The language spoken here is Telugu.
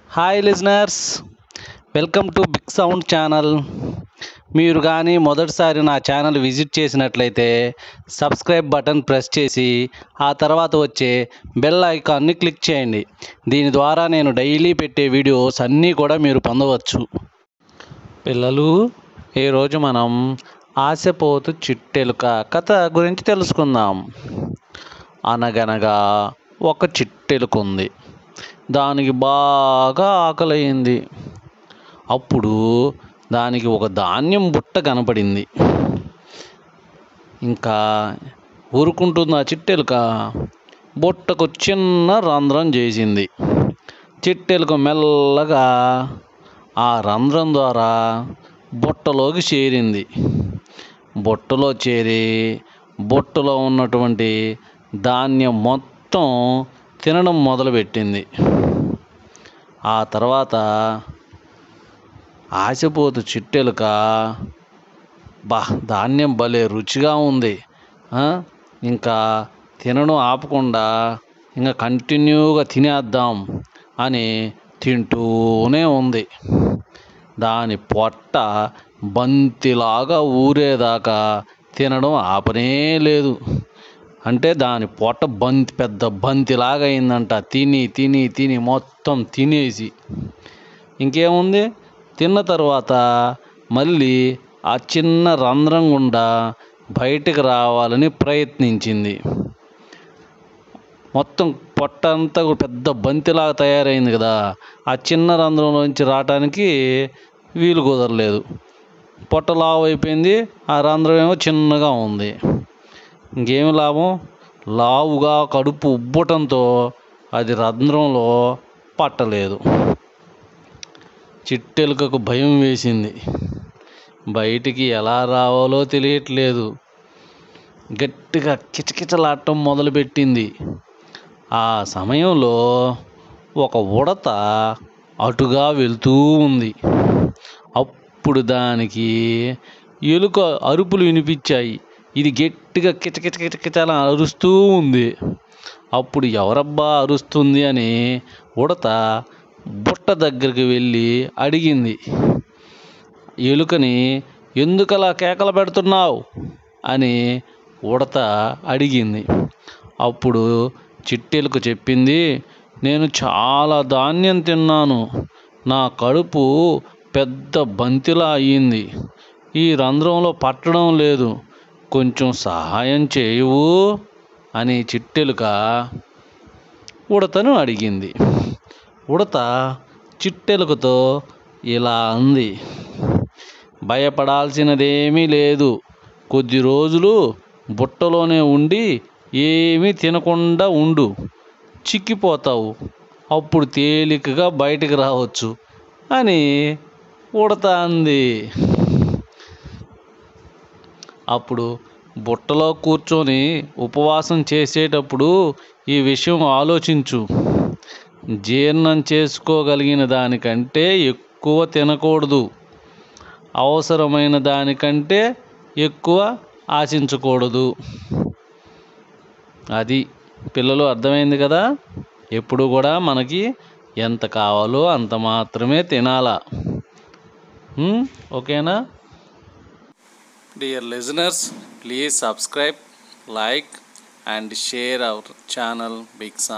Hi listeners welcome to big sound channel మీరు కానీ మొదటిసారి నా ఛానల్ విజిట్ చేసినట్లయితే సబ్స్క్రైబ్ బటన్ ప్రెస్ చేసి ఆ తర్వాత వచ్చే బెల్ ఐకాన్ని క్లిక్ చేయండి దీని ద్వారా నేను డైలీ పెట్టే వీడియోస్ అన్నీ కూడా మీరు పొందవచ్చు పిల్లలు ఈరోజు మనం ఆశపోతు చిట్టెలుక కథ గురించి తెలుసుకుందాం అనగనగా ఒక చిట్టెలుక ఉంది దానికి బాగా ఆకలయింది అప్పుడు దానికి ఒక ధాన్యం బుట్ట కనపడింది ఇంకా ఊరుకుంటుంది ఆ చిట్టెలుక బుట్టకు చిన్న రంధ్రం చేసింది చిట్టెలుక మెల్లగా ఆ రంధ్రం ద్వారా బుట్టలోకి చేరింది బుట్టలో చేరి బుట్టలో ఉన్నటువంటి ధాన్యం మొత్తం తినడం మొదలుపెట్టింది ఆ తర్వాత ఆశపోతు చిట్టెలుక బా ధాన్యం భలే రుచిగా ఉంది ఆ, ఇంకా తినడం ఆపకుండా ఇంకా కంటిన్యూగా తినేద్దాం అని తింటూనే ఉంది దాని పొట్ట బంతిలాగా ఊరేదాకా తినడం ఆపనే లేదు అంటే దాని పొట్ట బంతి పెద్ద బంతిలాగా అయిందంట తిని తిని తిని మొత్తం తినేసి ఇంకేముంది తిన్న తర్వాత మళ్ళీ ఆ చిన్న రంధ్రం గుండా బయటికి రావాలని ప్రయత్నించింది మొత్తం పొట్ట అంతా కూడా పెద్ద బంతిలాగా తయారైంది కదా ఆ చిన్న రంధ్రంలోంచి రావటానికి వీలు కుదరలేదు పొట్ట లావు అయిపోయింది ఆ రంధ్రం ఏమో చిన్నగా ఉంది ఇంకేమి లాభం లావుగా కడుపు ఉబ్బటంతో అది రంధ్రంలో పట్టలేదు చిట్టెలుకకు భయం వేసింది బయటికి ఎలా రావాలో తెలియట్లేదు గట్టిగా కిచకిచలాడటం మొదలుపెట్టింది ఆ సమయంలో ఒక ఉడత అటుగా వెళ్తూ ఉంది అప్పుడు దానికి ఎలుక అరుపులు వినిపించాయి ఇది గట్టిగా కిచకిచ కిచకిచలా అరుస్తూ ఉంది అప్పుడు ఎవరబ్బా అరుస్తుంది అని ఉడత బుట్ట దగ్గరికి వెళ్ళి అడిగింది ఎలుకని ఎందుకలా కేకలు పెడుతున్నావు అని ఉడత అడిగింది అప్పుడు చిట్టెలుక చెప్పింది నేను చాలా ధాన్యం తిన్నాను నా కడుపు పెద్ద బంతిలా అయ్యింది ఈ రంధ్రంలో పట్టడం లేదు కొంచెం సహాయం చేయవు అని చిట్టెలుక ఉడతను అడిగింది ఉడత చిట్టెలుకతో ఇలా అంది భయపడాల్సినదేమీ లేదు కొద్ది రోజులు బుట్టలోనే ఉండి ఏమీ తినకుండా ఉండు చిక్కిపోతావు అప్పుడు తేలికగా బయటికి రావచ్చు అని ఉడత అంది అప్పుడు బుట్టలో కూర్చొని ఉపవాసం చేసేటప్పుడు ఈ విషయం ఆలోచించు జీర్ణం చేసుకోగలిగిన దానికంటే ఎక్కువ తినకూడదు అవసరమైన దానికంటే ఎక్కువ ఆశించకూడదు అది పిల్లలు అర్థమైంది కదా ఎప్పుడు కూడా మనకి ఎంత కావాలో అంత మాత్రమే తినాలా హ్మ్? ఓకేనా dear listeners please subscribe like and share our channel big